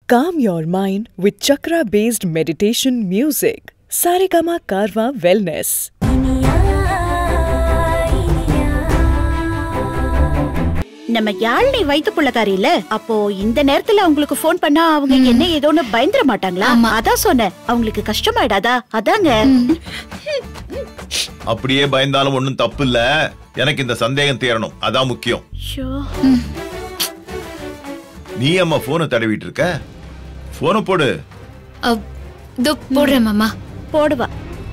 Calm your mind with chakra based meditation music. Saregama Karwa Wellness. நம்ம யாழ்னி வயித்து புள்ளக்காரி இல்ல அப்போ இந்த நேரத்துல அவங்களுக்கு ஃபோன் பண்ணா அவங்க என்ன ஏதோன்னு பயந்துட மாட்டாங்களா அதான் சொன்னேன் அவங்களுக்கு கஷ்டமாயிடாதா அதாங்க அப்படியே பயந்தாலும் ஒண்ணும் தப்பு இல்ல எனக்கு இந்த சந்தேகம் தீரணும் அதான் முக்கியம் ஷோ, நீ அம்மா போனை தடவிட்டு இருக்க போனை போடு அப், இதோ போடுறேன் மாமா போடுவா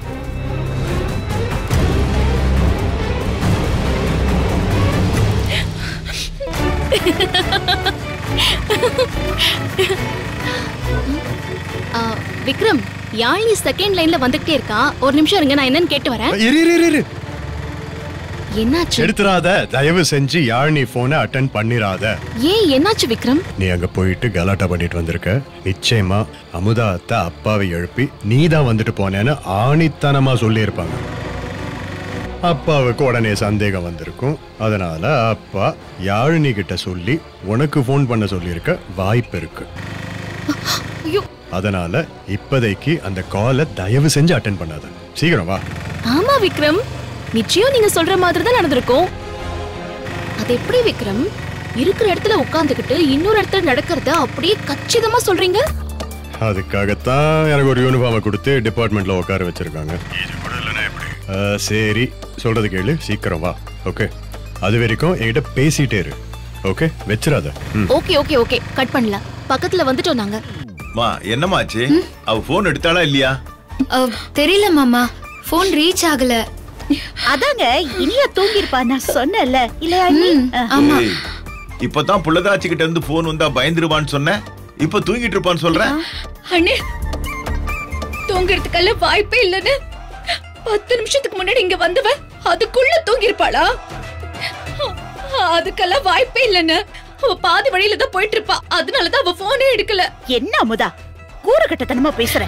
ஆ, விக்ரம் யாழினி செகண்ட் லைன்ல வந்துகிட்டே இருக்கான் ஒரு நிமிஷம் இருங்க நான் என்னன்னு கேட்டு வரேன் இரு இரு, இரு, இரு என்னாச்சு எடுத்துறாத தயவு செஞ்சு யாழினி போனை அட்டன் பண்ணிராத ஏன் என்னாச்சு விக்ரம் நீ அங்க போயிட்டு கலாட்டா பண்ணிட்டு வந்திருக்க நிச்சயமா அமுதா அத்தை அப்பாவை எழுப்பி நீ தான் வந்துட்டு போனேன்னு ஆணித்தனமா சொல்லியிருப்பாங்க அப்பாவுக்கு உடனே சந்தேகம் வந்திருக்கும் அதனால அப்பா யாழினி கிட்ட சொல்லி உனக்கு ஃபோன் பண்ண சொல்லியிருக்க வாய்ப்பு இருக்கு ஐயோ அதனால இப்போதைக்கு அந்த காலை தயவு செஞ்சு அட்டன் பண்ணாத சீக்கிரம் வா ஆமா விக்ரம் நிச்சயம் நீங்க சொல்ற மாதிரி தான் நடந்திருக்கும் அது எப்படி விக்ரம் இருக்கிற இடத்துல உட்கார்ந்துகிட்டு இன்னொரு இடத்துல நடக்கிறத அப்படியே கச்சிதமா சொல்றீங்க அதுக்காகத்தான் எனக்கு ஒரு யூனிஃபார்மை கொடுத்து டிபார்ட்மெண்ட்ல உட்கார வச்சிருக்காங்க ஆ, சரி சொல்றது கேளு சீக்கிரம் வா ஓகே அது வரைக்கும் என்கிட்ட பேசிட்டே இரு ஓகே வச்சிடாத ம் ஓகே ஓகே ஓகே கட் பண்ணலாம் பக்கத்துல வந்துட்டோம் நாங்க மா என்னமாச்சு அவ போன் எடுத்தாளா இல்லையா அப், தெரியல மாமா ஃபோன் ரீச் ஆகல அதாங்க இனியா தூங்கிருப்பா நான் சொன்னேன்ல இல்லையா நீ ஆமா ஏய், இப்பதான் புள்ளதாச்சி கிட்ட இருந்து போன் வந்தா பயந்துருவான்னு சொன்ன இப்ப தூங்கிட்டு இருப்பான்னு சொல்ற அண்ணே தூங்குறதுக்கெல்லாம் வாய்ப்பே இல்லைன்னு பத்து நிமிஷத்துக்கு முன்னாடி இங்க வந்தவ அதுக்குள்ள தூங்கிருப்பாளா அதுக்கெல்லாம் வாய்ப்பே இல்லைன்னு அவ பாதி வழியில தான் போயிட்டு இருப்பா அதனாலதான் அவ போனே எடுக்கல என்ன அமுதா கூறுகட்டத்தனமா பேசுற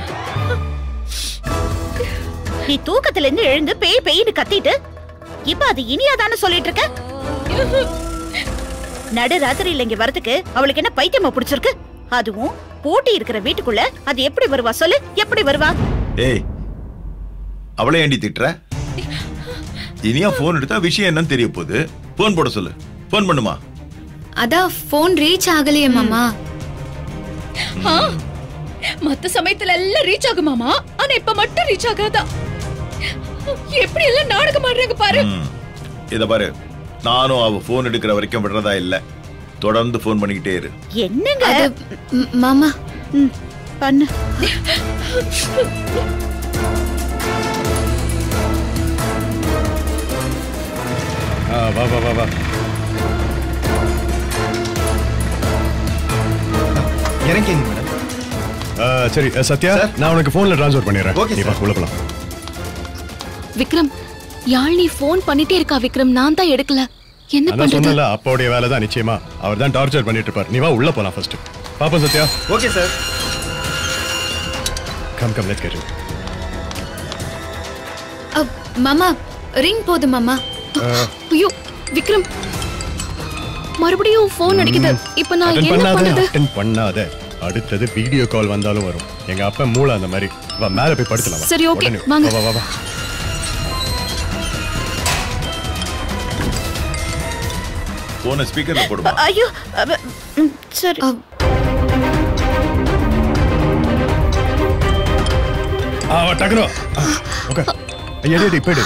நீ தூக்கத்துல இருந்து எழுந்து பேய் பேய்னு கத்திட்டு இப்ப அது இனியாதான்னு சொல்லிட்டு இருக்க நடு ராத்திரியில இங்க வரதுக்கு அவளுக்கு என்ன பைத்தியமா பிடிச்சிருக்கு அதுவும் பூட்டி இருக்கிற வீட்டுக்குள்ள அது எப்படி வருவா சொல்லு எப்படி வருவா ஏய் அவளை ஏண்டி திட்டுற இனியா போன் எடுத்தா விஷயம் என்னன்னு தெரிய போகுது போன் போட சொல்லு போன் பண்ணுமா அதான் ஃபோன் ரீச் ஆகலையே மாமா ஆ, மத்த சமயத்துல எல்லாம் ரீச் ஆகுமாமா ஆனா இப்ப மட்டும் ரீச் ஆகாதா எப்படி எல்லாம் நாடகம் ஆடுறாங்க பாரு ம். இத பாரு நானும் அவ போன் எடுக்கிற வரைக்கும் விடுறதா இல்ல தொடர்ந்து போன் பண்ணிக்கிட்டே இரு என்னங்க அது ம், மாமா ம், பண்ணு ஆ, வா வா வா வா இறங்கிங்க மேடம் ஆ, சரி அ, சத்யா நான் உனக்கு போன்ல ட்ரான்ஸ்ஃபர் பண்ணிடுறேன் Okay, நீ வா sir. உள்ள போலாம் விக்ரம் யாழினி ஃபோன் பண்ணிட்டே இருக்கா விக்ரம் நான் தான் எடுக்கல என்ன அதான் பண்றது சொன்னல அப்பாவுடைய வேலை தான் நிச்சயமா அவர் தான் டார்ச்சர் பண்ணிட்டு இருப்பார் நீ வா உள்ள போலாம் ஃபர்ஸ்ட் பாப்போம் Sathya okay sir come come let's get up, மாமா ரிங் போதும் மாமா ஐயோ விக்ரம் மறுபடியும் ஃபோன் அடிக்குது இப்ப நான் அட்டன் என்ன பண்ணாத பண்ணது அட்டன் பண்ணாத அடுத்தது வீடியோ கால் வந்தாலும் வரும் எங்க அப்பா மூளை அந்த மாதிரி வா மேல போய் படுத்தலாம் வா. சரி, okay, உடனே. வாங்க. வா வா வா போனை ஸ்பீக்கர்ல போடுமா ஐயோ அவ- ம், சரி அப், ஆ வா டக்குனு ஓகே எடி எடி போயிடு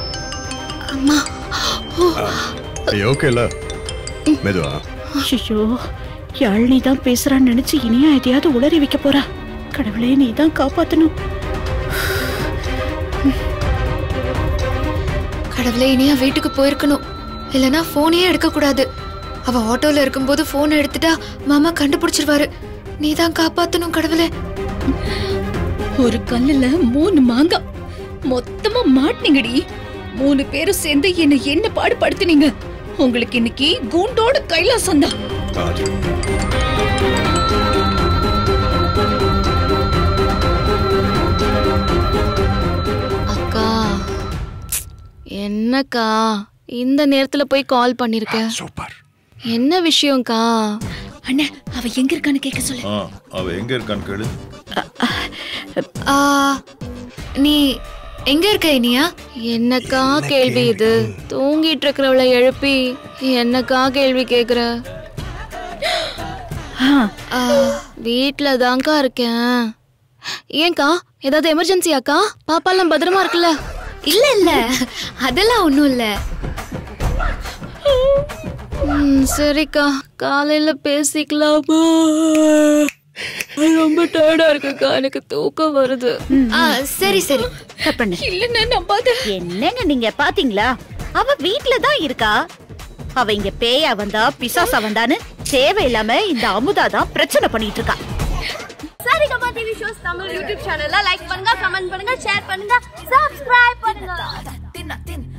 ஐயோ ஓகே இல்ல மெதுவா ஐயோ யாழ்னி தான் பேசுறான்னு நினைச்சு இனியா எதையாவது உளறி வைக்க போறா கடவுளே நீ தான் காப்பாத்தணும் கடவுளே இனியா வீட்டுக்கு போயிருக்கணும் இல்லனா ஃபோனையே எடுக்க கூடாது அவ ஆட்டோல இருக்கும்போது ஃபோன் எடுத்துட்டா மாமா கண்டுபிடிச்சிருவாரு நீ தான் காப்பாத்தணும் கடவுளே ஒரு கல்லுல மூணு மாங்காய் மொத்தமா மாட்டினீங்கடி மூணு பேரும் சேர்ந்து என்ன என்ன பாடுபடுத்துனீங்க உங்களுக்கு இன்னைக்கு கூண்டோட கைலாசம் தான் அக்கா என்னக்கா இந்த நேரத்துல போய் கால் பண்ணிருக்க சூப்பர் என்ன விஷயம்க்கா அண்ணா அவ எங்க இருக்கான்னு கேட்க சொல்லு ஆ அவ எங்க இருக்கான்னு கேளு ஆ, நீ எங்க இருக்க இனியா என்னக்கா கேள்வி இது தூங்கிட்டு இருக்கிறவளை எழுப்பி என்னக்கா கேள்வி கேக்குற ஆ, வீட்ல தான்க்கா இருக்கேன் ஏன்க்கா ஏதாவது எமர்ஜென்சியாக்கா பாப்பாலாம் பத்திரமா இருக்குல்ல இல்ல இல்ல அதெல்லாம் ஒண்ணும் இல்ல ம், சரிக்கா காலையில பேசிக்கலாமா ரொம்ப டயர்டா இருக்குக்கா எனக்கு தூக்கம் வருது ஆ, சரி சரி கட் பண்ணு இல்லன்னா நம்பாத என்னங்க நீங்க பாத்தீங்களா அவ வீட்ல தான் இருக்கா அவ இங்க பேயா வந்தா பிசாசா வந்தான்னு தேவையில்லாம இந்த அமுதா தான் பிரச்சனை பண்ணிட்டு இருக்கா Sarigama TV shows Tamil YouTube சேனல்ல லைக் பண்ணுங்க கமெண்ட் பண்ணுங்க ஷேர் பண்ணுங்க சப்ஸ்கிரைப் பண்ணுங்க